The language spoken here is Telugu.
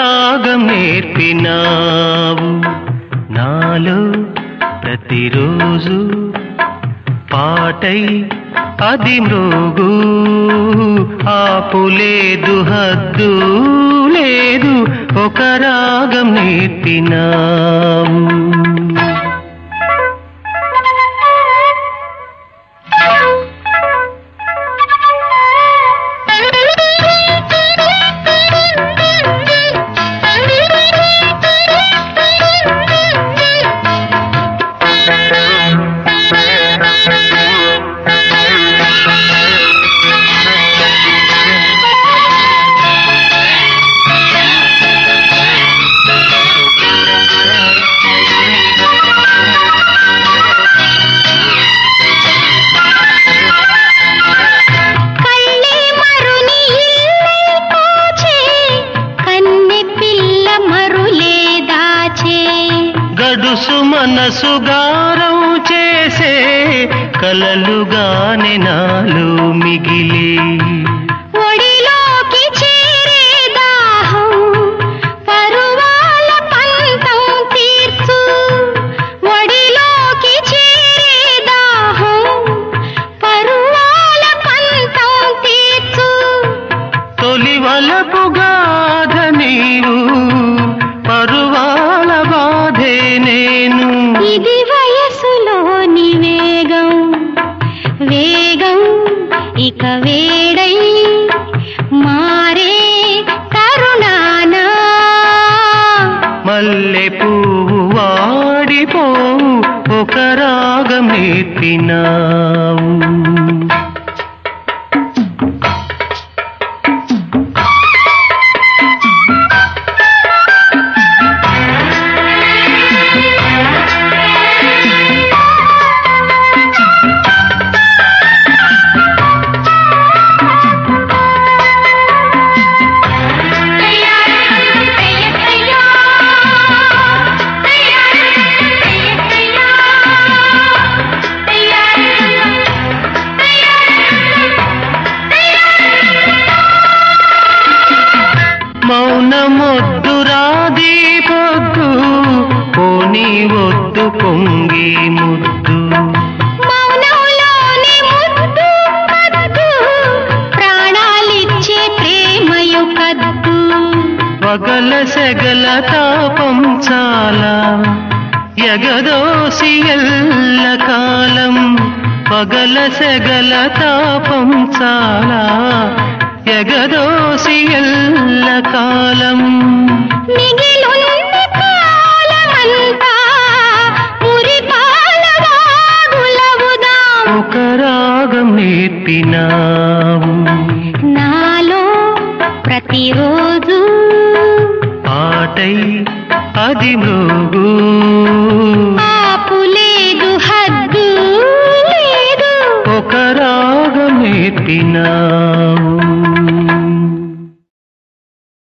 రాగం నేర్పినావు నాలో ప్రతిరోజు పాటై అది మృగు ఆపులేదు హద్దు లేదు ఒక రాగం నేర్పినావు కళ్ళే మరుని ఇల్లై పోచే కన్నె పిల్ల మరులే దాచే గడుసు మనసు గారం చేసే కలలుగానే నాలో మిగిలి ఒడిలోకి చేరే దాహం పరువాల పంతం తీర్చు ఒడిలోకి చేరే దాహం పరువాల పంతం తీర్చు తొలి వలపు గాథ నీవు పరువాల బాధే నేను ఇది వయసులోని వేగం వేగం ఇక వేడై మారే కరుణానా మల్లె పువ్వు వాడిపోవు ఒక రాగం నేర్పినావు మౌనమొద్దు రాది పొద్దు పోనీ వద్దు పొంగి ముద్దు మౌనంలోని ముద్దు కద్దు ప్రాణాలిచ్చే ప్రేమయు కద్దు పగల సెగల తాపం చాలా ఎగదోసి ఎల్ల కాలం పగల సెగల తాపం చాలా ఎగదోసి ఎల్ల కాలం మిగిలుంది కాలమంతా మురిపాల వాగులవుదాం ఒక రాగం నేర్పినావు నాలో ప్రతిరోజు పాటై అది మృగు ఆపులేదు హద్దు లేదు ఒక రాగం నేర్పినావు